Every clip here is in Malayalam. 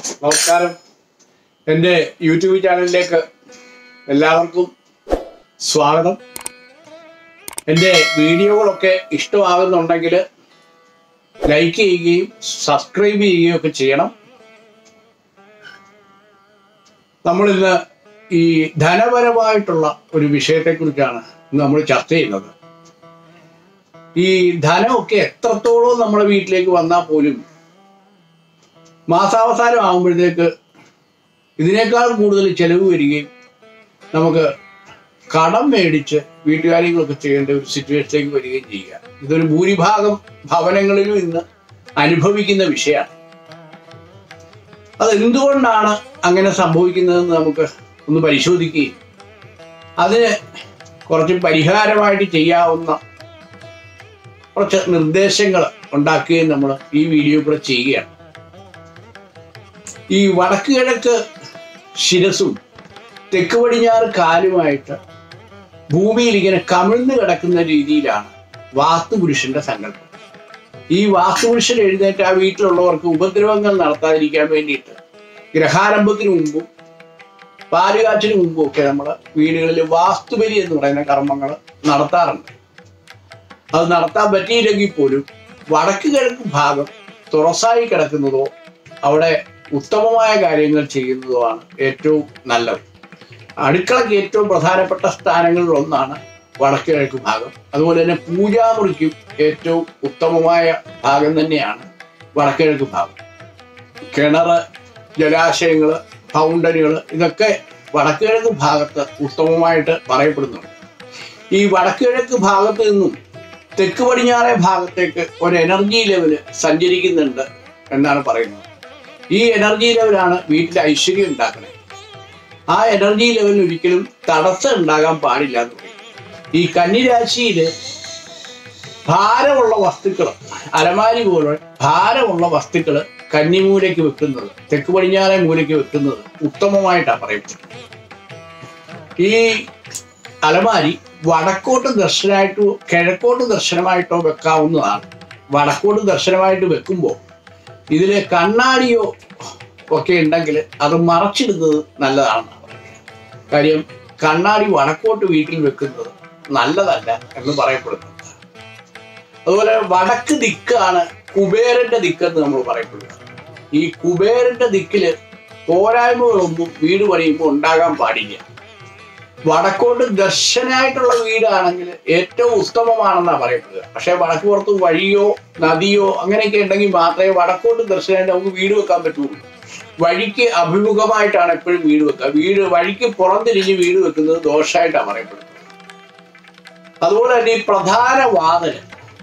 നമസ്കാരം എൻ്റെ യൂട്യൂബ് ചാനലിലേക്ക് എല്ലാവർക്കും സ്വാഗതം എൻ്റെ വീഡിയോകളൊക്കെ ഇഷ്ടമാകുന്നുണ്ടെങ്കിൽ ലൈക്ക് ചെയ്യുകയും സബ്സ്ക്രൈബ് ചെയ്യുകയും ഒക്കെ ചെയ്യണം നമ്മളിന്ന് ഈ ധനപരമായിട്ടുള്ള ഒരു വിഷയത്തെക്കുറിച്ചാണ് ഇന്ന് നമ്മൾ ചർച്ച ചെയ്യുന്നത് ഈ ധനമൊക്കെ എത്രത്തോളം നമ്മുടെ വീട്ടിലേക്ക് വന്നാൽ പോലും മാസാവസാനം ആകുമ്പോഴത്തേക്ക് ഇതിനേക്കാൾ കൂടുതൽ ചെലവ് വരികയും നമുക്ക് കടം മേടിച്ച് വീട്ടുകാര്യങ്ങളൊക്കെ ചെയ്യേണ്ട ഒരു സിറ്റുവേഷനിലേക്ക് വരികയും ചെയ്യുക ഇതൊരു ഭൂരിഭാഗം ഭവനങ്ങളിലും ഇന്ന് അനുഭവിക്കുന്ന വിഷയമാണ് അത് എന്തുകൊണ്ടാണ് അങ്ങനെ സംഭവിക്കുന്നതെന്ന് നമുക്ക് ഒന്ന് പരിശോധിക്കുകയും അതിന് കുറച്ച് പരിഹാരമായിട്ട് ചെയ്യാവുന്ന കുറച്ച് നിർദ്ദേശങ്ങൾ ഉണ്ടാക്കുകയും നമ്മൾ ഈ വീഡിയോ കൂടെ ചെയ്യുകയാണ് ഈ വടക്ക് കിഴക്ക് ശിരസും തെക്ക് പടിഞ്ഞാറ് കാലുമായിട്ട് ഭൂമിയിൽ ഇങ്ങനെ കമിഴ്ന്നു കിടക്കുന്ന രീതിയിലാണ് വാസ്തുപുരുഷന്റെ സങ്കല്പം ഈ വാസ്തുപുരുഷൻ എഴുന്നേറ്റ് ആ വീട്ടിലുള്ളവർക്ക് ഉപദ്രവങ്ങൾ നടത്താതിരിക്കാൻ വേണ്ടിയിട്ട് ഗ്രഹാരംഭത്തിന് മുമ്പും പാലുകാച്ചിന് മുമ്പും ഒക്കെ നമ്മൾ വീടുകളിൽ വാസ്തുബലി എന്ന് പറയുന്ന കർമ്മങ്ങൾ നടത്താറുണ്ട് അത് നടത്താൻ പറ്റിയില്ലെങ്കിൽ പോലും വടക്ക് കിഴക്ക് ഭാഗം തുറസായി കിടക്കുന്നതോ അവിടെ ഉത്തമമായ കാര്യങ്ങൾ ചെയ്യുന്നതുമാണ് ഏറ്റവും നല്ലത് അടുക്കളയ്ക്ക് ഏറ്റവും പ്രധാനപ്പെട്ട സ്ഥാനങ്ങളിൽ ഒന്നാണ് വടക്ക് കിഴക്ക് ഭാഗം അതുപോലെ തന്നെ പൂജാമുറിക്കും ഏറ്റവും ഉത്തമമായ ഭാഗം തന്നെയാണ് വടക്ക് കിഴക്ക് ഭാഗം കിണറ് ജലാശയങ്ങൾ ഫൗണ്ടനുകൾ ഇതൊക്കെ വടക്ക് കിഴക്ക് ഭാഗത്ത് ഉത്തമമായിട്ട് പറയപ്പെടുന്നുണ്ട് ഈ വടക്ക് കിഴക്ക് ഭാഗത്ത് നിന്നും തെക്ക് പടിഞ്ഞാറേ ഭാഗത്തേക്ക് ഒരു എനർജി ലെവല് സഞ്ചരിക്കുന്നുണ്ട് എന്നാണ് പറയുന്നത് ഈ എനർജി ലെവലാണ് വീട്ടിൽ ഐശ്വര്യം ഉണ്ടാക്കുന്നത് ആ എനർജി ലെവലിന് ഒരിക്കലും തടസ്സം ഉണ്ടാകാൻ പാടില്ല എന്ന് പറയും ഈ കന്നിരാശിയില് ഭാരമുള്ള വസ്തുക്കൾ അലമാരി പോലെ ഭാരമുള്ള വസ്തുക്കൾ കന്നിമൂലയ്ക്ക് വെക്കുന്നത് തെക്ക് പടിഞ്ഞാറേ മൂലയ്ക്ക് വെക്കുന്നത് ഉത്തമമായിട്ടാണ് പറയപ്പെടുന്നത് ഈ അലമാരി വടക്കോട്ട് ദർശനമായിട്ടോ കിഴക്കോട്ട് ദർശനമായിട്ടോ വെക്കാവുന്നതാണ് വടക്കോട്ട് ദർശനമായിട്ട് വെക്കുമ്പോൾ ഇതിൽ കണ്ണാടിയോ ഒക്കെ ഉണ്ടെങ്കിൽ അത് മറച്ചിടുന്നത് നല്ലതാണെന്നാണ് പറയുന്നത് കാര്യം കണ്ണാടി വടക്കോട്ട് വീട്ടിൽ വെക്കുന്നത് നല്ലതല്ല എന്ന് പറയപ്പെടുന്നുണ്ട് അതുപോലെ വടക്ക് ദിക്കാണ് കുബേരന്റെ ദിക്കെന്ന് നമ്മൾ പറയപ്പെടുന്നത് ഈ കുബേരന്റെ ദിക്കില് പോരായ്മകളൊന്നും വീട് പണിയുമ്പോൾ ഉണ്ടാകാൻ പാടില്ല വടക്കോട്ട് ദർശനായിട്ടുള്ള വീടാണെങ്കിൽ ഏറ്റവും ഉത്തമമാണെന്നാണ് പറയപ്പെടുക പക്ഷെ വടക്ക് പുറത്ത് വഴിയോ നദിയോ അങ്ങനെയൊക്കെ ഉണ്ടെങ്കിൽ മാത്രമേ വടക്കോട്ട് ദർശനമായിട്ട് നമുക്ക് വീട് വെക്കാൻ പറ്റുള്ളൂ വഴിക്ക് അഭിമുഖമായിട്ടാണ് എപ്പോഴും വീട് വെക്കുക വീട് വഴിക്ക് പുറംതിരിഞ്ഞ് വീട് വെക്കുന്നത് ദോഷമായിട്ടാണ് പറയപ്പെടുന്നത് അതുപോലെ തന്നെ ഈ പ്രധാന വാതിൽ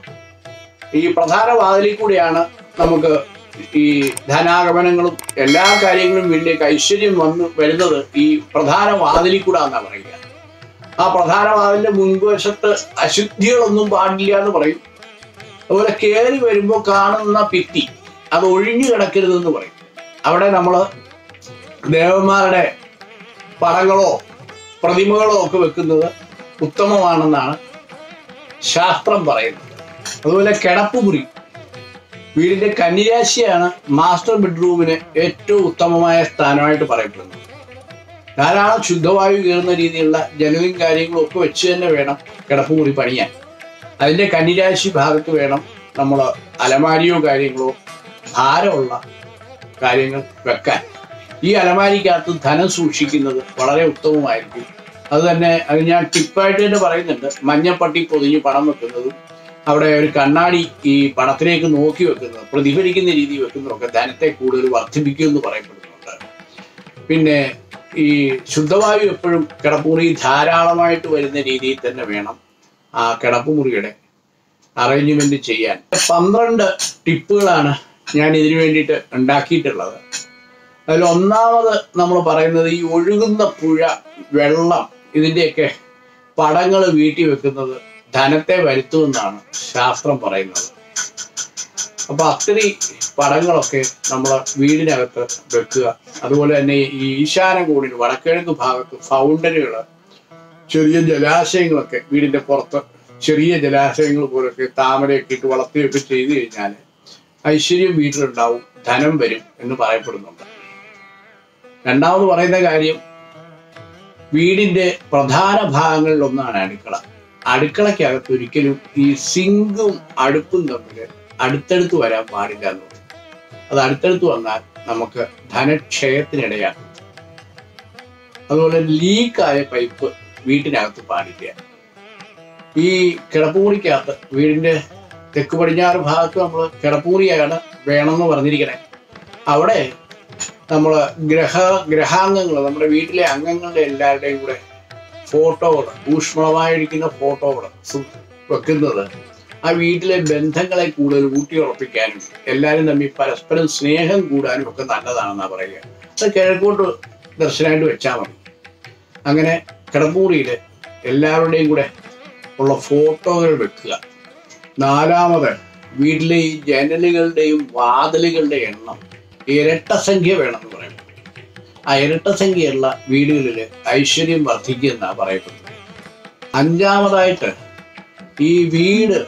ഈ പ്രധാന വാതിലിൽ കൂടിയാണ് നമുക്ക് ഈ ധനാഗമനങ്ങളും എല്ലാ കാര്യങ്ങളും വീട്ടിലേക്ക് ഐശ്വര്യം വന്ന് വരുന്നത് ഈ പ്രധാന വാതിലിൽ കൂടെ എന്നാ പറയുക ആ പ്രധാന വാതിലിന്റെ മുൻവശത്ത് അശുദ്ധികളൊന്നും പാടില്ല എന്ന് പറയും അതുപോലെ കയറി വരുമ്പോൾ കാണുന്ന ഭിത്തി അത് ഒഴിഞ്ഞു കിടക്കരുതെന്ന് പറയും അവിടെ നമ്മൾ ദേവന്മാരുടെ പടങ്ങളോ പ്രതിമകളോ ഒക്കെ വെക്കുന്നത് ഉത്തമമാണെന്നാണ് ശാസ്ത്രം പറയുന്നത് അതുപോലെ കിടപ്പുമുറി വീടിന്റെ കന്നിരാശിയാണ് മാസ്റ്റർ ബെഡ്റൂമിന് ഏറ്റവും ഉത്തമമായ സ്ഥാനമായിട്ട് പറയപ്പെടുന്നത് ധാരാളം ശുദ്ധവായു കയറുന്ന രീതിയിലുള്ള ജനലും കാര്യങ്ങളും ഒക്കെ വെച്ച് തന്നെ വേണം കിടപ്പുമുറി പണിയാൻ അതിന്റെ കന്നിരാശി ഭാഗത്ത് വേണം നമ്മൾ അലമാരിയോ കാര്യങ്ങളോ ഭാരമുള്ള കാര്യങ്ങൾ വെക്കാൻ ഈ അലമാരിക്കകത്ത് ധനം സൂക്ഷിക്കുന്നത് വളരെ ഉത്തമമായിരിക്കും അത് തന്നെ അത് ഞാൻ ടിപ്പായിട്ട് തന്നെ പറയുന്നുണ്ട് മഞ്ഞപ്പട്ടി പൊതിഞ്ഞ് പണം വെക്കുന്നതും അവിടെ ഒരു കണ്ണാടി ഈ പണത്തിലേക്ക് നോക്കി വെക്കുന്നത് പ്രതിഫലിക്കുന്ന രീതി വെക്കുന്നതൊക്കെ ധനത്തെ കൂടുതൽ വർദ്ധിപ്പിക്കുമെന്ന് പറയപ്പെടുന്നുണ്ട് പിന്നെ ഈ ശുദ്ധവായു എപ്പോഴും കിടപ്പുമുറി ധാരാളമായിട്ട് വരുന്ന രീതിയിൽ തന്നെ വേണം ആ കിടപ്പുമുറിയുടെ അറേഞ്ച്മെന്റ് ചെയ്യാൻ പന്ത്രണ്ട് ടിപ്പുകളാണ് ഞാൻ ഇതിനു വേണ്ടിയിട്ട് ഉണ്ടാക്കിയിട്ടുള്ളത് അതിൽ ഒന്നാമത് നമ്മൾ പറയുന്നത് ഈ ഒഴുകുന്ന പുഴ വെള്ളം ഇതിൻ്റെയൊക്കെ പടങ്ങൾ വീട്ടിൽ വെക്കുന്നത് ധനത്തെ വരുത്തുമെന്നാണ് ശാസ്ത്രം പറയുന്നത് അപ്പൊ അത്തിരി പടങ്ങളൊക്കെ നമ്മൾ വീടിനകത്ത് വെക്കുക അതുപോലെ തന്നെ ഈ ഈശാന കോണിൽ വടക്കിഴക്ക് ഭാഗത്ത് ഫൗണ്ടനുകൾ ചെറിയ ജലാശയങ്ങളൊക്കെ വീടിന്റെ പുറത്ത് ചെറിയ ജലാശയങ്ങൾ പോലൊക്കെ താമരയൊക്കെ ഇട്ട് വളർത്തുകയൊക്കെ ചെയ്തു കഴിഞ്ഞാൽ ഐശ്വര്യം വീട്ടിലുണ്ടാവും ധനം വരും എന്ന് പറയപ്പെടുന്നുണ്ട് രണ്ടാമത് പറയുന്ന കാര്യം വീടിന്റെ പ്രധാന ഭാഗങ്ങളിൽ ഒന്നാണ് അടുക്കള അടുക്കളയ്ക്കകത്ത് ഒരിക്കലും ഈ സിങ്കും അടുപ്പും തമ്മിൽ അടുത്തടുത്ത് വരാൻ പാടില്ല എന്ന് പറയും അത് അടുത്തടുത്ത് വന്നാൽ നമുക്ക് ധനക്ഷയത്തിനിടയാക്കും അതുപോലെ ലീക്കായ പൈപ്പ് വീട്ടിനകത്ത് പാടില്ല ഈ കിടപ്പുമുറിക്കകത്ത് വീടിന്റെ തെക്ക് പടിഞ്ഞാറ് ഭാഗത്ത് നമ്മൾ കിടപ്പുമുറിയാണ് വേണമെന്ന് പറഞ്ഞിരിക്കണേ അവിടെ നമ്മൾ ഗ്രഹ ഗ്രഹാംഗങ്ങൾ നമ്മുടെ വീട്ടിലെ അംഗങ്ങളുടെ എല്ലാവരുടെയും കൂടെ ഫോട്ടോകൾ ഊഷ്മളമായിരിക്കുന്ന ഫോട്ടോകൾ വെക്കുന്നത് ആ വീട്ടിലെ ബന്ധങ്ങളെ കൂടുതൽ ഊട്ടിയുറപ്പിക്കാനും എല്ലാവരും തമ്മിൽ പരസ്പരം സ്നേഹം കൂടാനും ഒക്കെ നല്ലതാണെന്നാണ് പറയുക അത് കിഴക്കോട്ട് ദർശനമായിട്ട് വെച്ചാൽ മതി അങ്ങനെ കിടപ്പൂറിയിൽ എല്ലാവരുടെയും കൂടെ ഉള്ള ഫോട്ടോകൾ വെക്കുക നാലാമത് വീട്ടിലെ ഈ ജനലുകളുടെയും വാതിലുകളുടെ എണ്ണം ഇരട്ട സംഖ്യ വേണമെന്ന് പറയും ആ ഇരട്ട സംഖ്യയുള്ള വീടുകളിൽ ഐശ്വര്യം വർദ്ധിക്കുമെന്നാണ് പറയപ്പെടുന്നത് അഞ്ചാമതായിട്ട് ഈ വീട്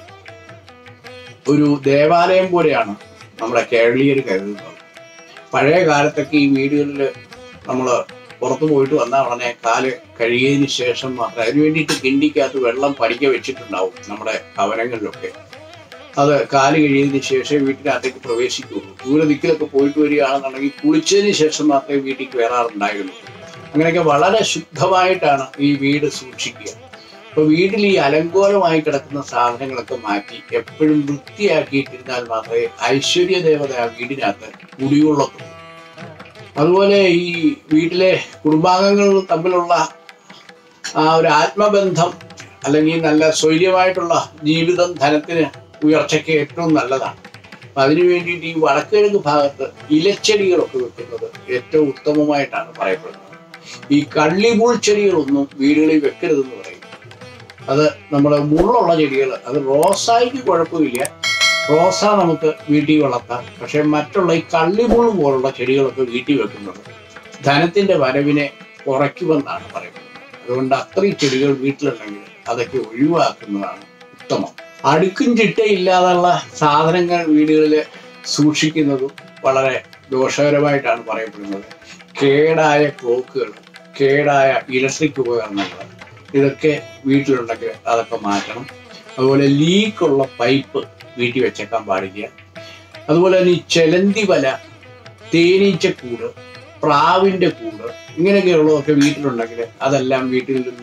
ഒരു ദേവാലയം പോലെയാണ് നമ്മുടെ കേരളീയർ കരുതുന്നത് പഴയ കാലത്തൊക്കെ ഈ വീടുകളിൽ നമ്മൾ പുറത്തു പോയിട്ട് വന്നാൽ ഉടനെ കാല് കഴുകിയതിന് ശേഷം മാത്രം അതിന് വേണ്ടിയിട്ട് കിണ്ടിക്കകത്ത് വെള്ളം പഠിക്ക വെച്ചിട്ടുണ്ടാവും നമ്മുടെ ഭവനങ്ങളിലൊക്കെ അത് കാല് കഴിയതിന് ശേഷം വീട്ടിനകത്തേക്ക് പ്രവേശിക്കുകയുള്ളൂ ദൂരെ ദിക്കിലൊക്കെ പോയിട്ട് വരികയാണെന്നുണ്ടെങ്കിൽ കുളിച്ചതിന് ശേഷം മാത്രമേ വീട്ടിൽ കയറാറുണ്ടായുള്ളൂ അങ്ങനെയൊക്കെ വളരെ ശുദ്ധമായിട്ടാണ് ഈ വീട് സൂക്ഷിക്കുക അപ്പൊ വീട്ടിൽ ഈ അലങ്കോലമായി കിടക്കുന്ന സാധനങ്ങളൊക്കെ മാറ്റി എപ്പോഴും വൃത്തിയാക്കിയിട്ടിരുന്നാൽ മാത്രമേ ഐശ്വര്യ ദേവത ആ വീടിനകത്ത് കുടിയുള്ളത്തുള്ളൂ അതുപോലെ ഈ വീട്ടിലെ കുടുംബാംഗങ്ങൾ തമ്മിലുള്ള ആ ഒരു ആത്മബന്ധം അല്ലെങ്കിൽ നല്ല സ്വൈര്യമായിട്ടുള്ള ജീവിതം ധനത്തിന് ഉയർച്ചയ്ക്ക് ഏറ്റവും നല്ലതാണ് അപ്പൊ അതിനു വേണ്ടിയിട്ട് ഈ വടക്കിഴക്ക് ഭാഗത്ത് ഇലച്ചെടികളൊക്കെ വെക്കുന്നത് ഏറ്റവും ഉത്തമമായിട്ടാണ് പറയപ്പെടുന്നത് ഈ കള്ളിമുൾ ചെടികളൊന്നും വീടുകളിൽ വെക്കരുതെന്ന് പറയും അത് നമ്മുടെ മുള്ളുള്ള ചെടികൾ അത് റോസായിക്ക് കുഴപ്പമില്ല റോസ നമുക്ക് വീട്ടിൽ വളർത്താം പക്ഷെ മറ്റുള്ള ഈ കള്ളിമുള്ള് പോലുള്ള ചെടികളൊക്കെ വീട്ടിൽ വെക്കുന്നത് ധനത്തിന്റെ വരവിനെ കുറയ്ക്കുമെന്നാണ് പറയുന്നത് അതുകൊണ്ട് അത്രയും ചെടികൾ വീട്ടിലുണ്ടെങ്കിൽ അതൊക്കെ ഒഴിവാക്കുന്നതാണ് ഉത്തമം അടുക്കും ചിട്ടയില്ലാതുള്ള സാധനങ്ങൾ വീടുകളിൽ സൂക്ഷിക്കുന്നതും വളരെ ദോഷകരമായിട്ടാണ് പറയപ്പെടുന്നത് കേടായ ക്ലോക്കുകൾ കേടായ ഇലക്ട്രിക് ഉപകരണങ്ങൾ ഇതൊക്കെ വീട്ടിലുണ്ടെങ്കിൽ അതൊക്കെ മാറ്റണം അതുപോലെ ലീക്കുള്ള പൈപ്പ് വീട്ടിൽ വെച്ചേക്കാൻ പാടില്ല അതുപോലെ തന്നെ ഈ ചെലന്തി വല തേനീച്ചക്കൂട് പ്രാവിന്റെ കൂട് ഇങ്ങനെയൊക്കെയുള്ളതൊക്കെ വീട്ടിലുണ്ടെങ്കിൽ അതെല്ലാം വീട്ടിൽ നിന്ന്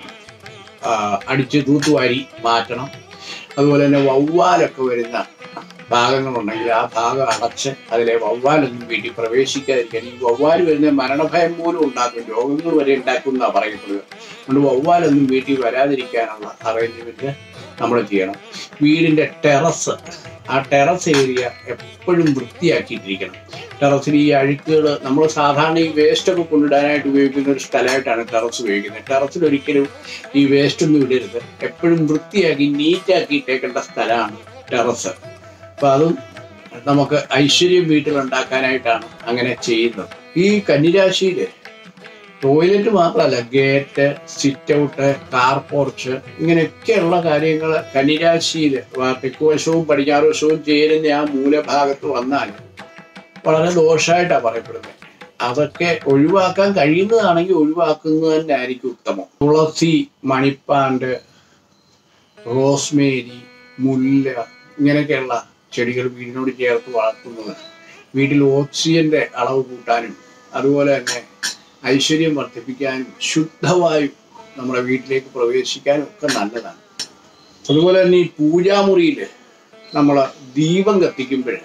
ആ, അടിച്ച് തൂത്തുവാരി മാറ്റണം അതുപോലെ തന്നെ വവ്വാലൊക്കെ വരുന്ന ഭാഗങ്ങളുണ്ടെങ്കിൽ ആ ഭാഗം അടച്ച് അതിലെ വവ്വാലൊന്നും വീട്ടിൽ പ്രവേശിക്കാതിരിക്കാൻ ഈ വവ്വാൽ വരുന്ന മരണഭയം പോലും ഉണ്ടാക്കും രോഗങ്ങൾ വരെ ഉണ്ടാക്കും എന്നാണ് പറയപ്പെടുക അതുകൊണ്ട് വവ്വാലൊന്നും വീട്ടിൽ വരാതിരിക്കാനുള്ള അറേഞ്ച്മെന്റ് നമ്മൾ ചെയ്യണം വീടിന്റെ ടെറസ് ആ ടെറസ് ഏരിയ എപ്പോഴും വൃത്തിയാക്കിയിട്ടിരിക്കണം ടെറസിൽ ഈ അഴുക്കുകൾ നമ്മൾ സാധാരണ ഈ വേസ്റ്റ് ഒക്കെ കൊണ്ടിടാനായിട്ട് ഉപയോഗിക്കുന്ന ഒരു സ്ഥലമായിട്ടാണ് ടെറസ് ഉപയോഗിക്കുന്നത് ടെറസിൽ ഒരിക്കലും ഈ വേസ്റ്റ് ഒന്നും ഇടരുത് എപ്പോഴും വൃത്തിയാക്കി നീറ്റാക്കി ഇട്ടേക്കേണ്ട സ്ഥലമാണ് ടെറസ് അപ്പൊ അതും നമുക്ക് ഐശ്വര്യം വീട്ടിലുണ്ടാക്കാനായിട്ടാണ് അങ്ങനെ ചെയ്യുന്നത് ഈ കന്നിരാശിയില് ടോയ്ലറ്റ് മാത്രമല്ല gate sit out car porch ഇങ്ങനെയൊക്കെയുള്ള കാര്യങ്ങൾ കന്നിരാശിയിൽ തെക്കുവശവും പടിഞ്ഞാറ് വശവും ചേരുന്ന ആ മൂലഭാഗത്ത് വന്നാൽ വളരെ ദോഷമായിട്ടാണ് പറയപ്പെടുന്നത് അതൊക്കെ ഒഴിവാക്കാൻ കഴിയുന്നതാണെങ്കിൽ ഒഴിവാക്കുന്നത് തന്നെ ആയിരിക്കും ഉത്തമം തുളസി മണിപ്പാണ്ട് റോസ്മേരി മുല്ല ഇങ്ങനെയൊക്കെയുള്ള ചെടികൾ വീടിനോട് ചേർത്ത് വളർത്തുന്നത് വീട്ടിൽ ഓക്സിജന്റെ അളവ് കൂട്ടാനും അതുപോലെ തന്നെ ഐശ്വര്യം വർദ്ധിപ്പിക്കാനും ശുദ്ധവായു നമ്മുടെ വീട്ടിലേക്ക് പ്രവേശിക്കാനും ഒക്കെ നല്ലതാണ് അതുപോലെ തന്നെ ഈ പൂജാമുറിയിൽ നമ്മൾ ദീപം കത്തിക്കുമ്പോൾ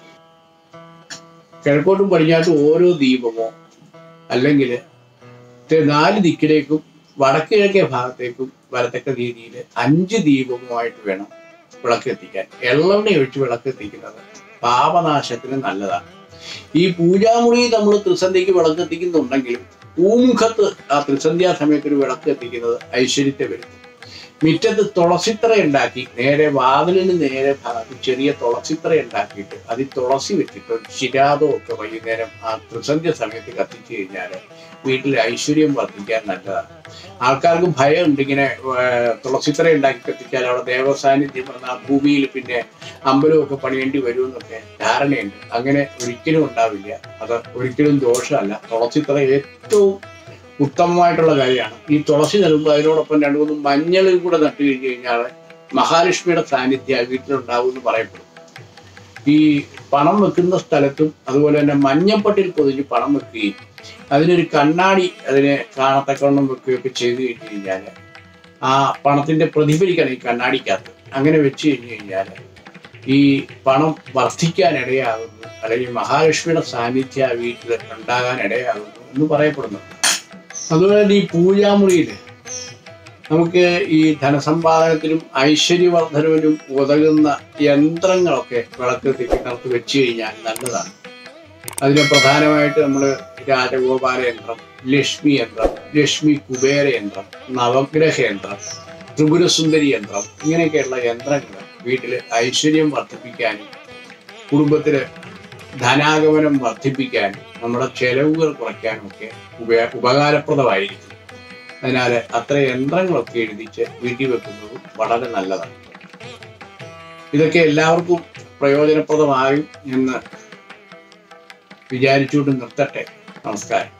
കിഴക്കോട്ടും പടിഞ്ഞാട്ടും ഓരോ ദീപമോ അല്ലെങ്കിൽ നാല് ദിക്കിലേക്കും വടക്ക് കിഴക്കേ ഭാഗത്തേക്കും വരത്തക്ക രീതിയിൽ അഞ്ച് ദീപമോ ആയിട്ട് വേണം വിളക്ക് എത്തിക്കാൻ എള്ളെണ്ണ ഒഴിച്ച് വിളക്ക് എത്തിക്കുന്നത് പാപനാശത്തിന് നല്ലതാണ് ഈ പൂജാമുറി നമ്മൾ ത്രിസന്ധിക്ക് വിളക്ക് എത്തിക്കുന്നുണ്ടെങ്കിലും പൂമുഖത്ത് ആ ത്രിസന്ധ്യാ സമയത്ത് ഒരു വിളക്ക് എത്തിക്കുന്നത് ഐശ്വര്യത്തെ വരുത്തും മുറ്റത്ത് തുളസിത്തറ ഉണ്ടാക്കി നേരെ വാതിലിന് നേരെ ഭാഗത്ത് ചെറിയ തുളസിത്തറ ഉണ്ടാക്കിയിട്ട് അതിൽ തുളസി വെച്ചിട്ട് ഒരു ചിരാതോ ഒക്കെ വൈകുന്നേരം ആ ത്രിസന്ധ്യ സമയത്ത് കത്തിച്ചു കഴിഞ്ഞാൽ വീട്ടിൽ ഐശ്വര്യം വർദ്ധിക്കാൻ നല്ലതാണ് ആൾക്കാർക്ക് ഭയമുണ്ട് ഇങ്ങനെ ഏർ, തുളസിത്തറ ഉണ്ടാക്കി കത്തിച്ചാൽ അവിടെ ദേവസാന്നിധ്യം വന്ന ആ ഭൂമിയിൽ പിന്നെ അമ്പലമൊക്കെ പണിയേണ്ടി വരുമെന്നൊക്കെ ധാരണയുണ്ട് അങ്ങനെ ഒരിക്കലും ഉണ്ടാവില്ല അത് ഒരിക്കലും ദോഷമല്ല തുളസിത്തറ ഏറ്റവും ഉത്തമമായിട്ടുള്ള കാര്യമാണ് ഈ തുളസി നൽകുമ്പോൾ അതിനോടൊപ്പം രണ്ടു മൂന്ന് മഞ്ഞളും കൂടെ നട്ടു കഴിഞ്ഞു കഴിഞ്ഞാൽ മഹാലക്ഷ്മിയുടെ സാന്നിധ്യം ആ വീട്ടിലുണ്ടാവും എന്ന് പറയപ്പെടും ഈ പണം വെക്കുന്ന സ്ഥലത്തും അതുപോലെ തന്നെ മഞ്ഞപ്പട്ടിൽ പൊതിഞ്ഞ് പണം വെക്കുകയും അതിനൊരു കണ്ണാടി അതിനെ കാണത്തക്കവണ്ണം വെക്കുകയൊക്കെ ചെയ്തു കഴിഞ്ഞു കഴിഞ്ഞാൽ ആ പണത്തിന്റെ പ്രതിഫലിക്കണം ഈ കണ്ണാടിക്കകത്ത് അങ്ങനെ വെച്ച് കഴിഞ്ഞു കഴിഞ്ഞാൽ ഈ പണം വർദ്ധിക്കാൻ ഇടയാകുന്നു അല്ലെങ്കിൽ മഹാലക്ഷ്മിയുടെ സാന്നിധ്യം ആ വീട്ടിൽ ഉണ്ടാകാൻ ഇടയാകുന്നു എന്ന് പറയപ്പെടുന്നു അതുപോലെ തന്നെ ഈ പൂജാമുറിയിൽ നമുക്ക് ഈ ധനസമ്പാദനത്തിനും ഐശ്വര്യവർദ്ധനവിനും ഉതകുന്ന യന്ത്രങ്ങളൊക്കെ വിളക്ക് തെക്കിനകത്ത് വെച്ച് കഴിഞ്ഞാൽ നല്ലതാണ് അതിന് പ്രധാനമായിട്ട് നമ്മൾ രാജഗോപാല യന്ത്രം ലക്ഷ്മി യന്ത്രം ലക്ഷ്മി കുബേര യന്ത്രം നവഗ്രഹ യന്ത്രം ത്രിപുരസുന്ദരി യന്ത്രം ഇങ്ങനെയൊക്കെയുള്ള യന്ത്രങ്ങൾ വീട്ടിൽ ഐശ്വര്യം വർദ്ധിപ്പിക്കാനും കുടുംബത്തില് ധനാഗമനം വർദ്ധിപ്പിക്കാനും നമ്മുടെ ചെലവുകൾ കുറയ്ക്കാനും ഒക്കെ ഉപ ഉപകാരപ്രദമായിരിക്കും അതിനാൽ അത്ര യന്ത്രങ്ങളൊക്കെ എഴുതിച്ച് വീട്ടിൽ വെക്കുന്നതും വളരെ നല്ലതാണ് ഇതൊക്കെ എല്ലാവർക്കും പ്രയോജനപ്രദമായും എന്ന് വിചാരിച്ചുകൊണ്ട് നിർത്തട്ടെ നമസ്കാരം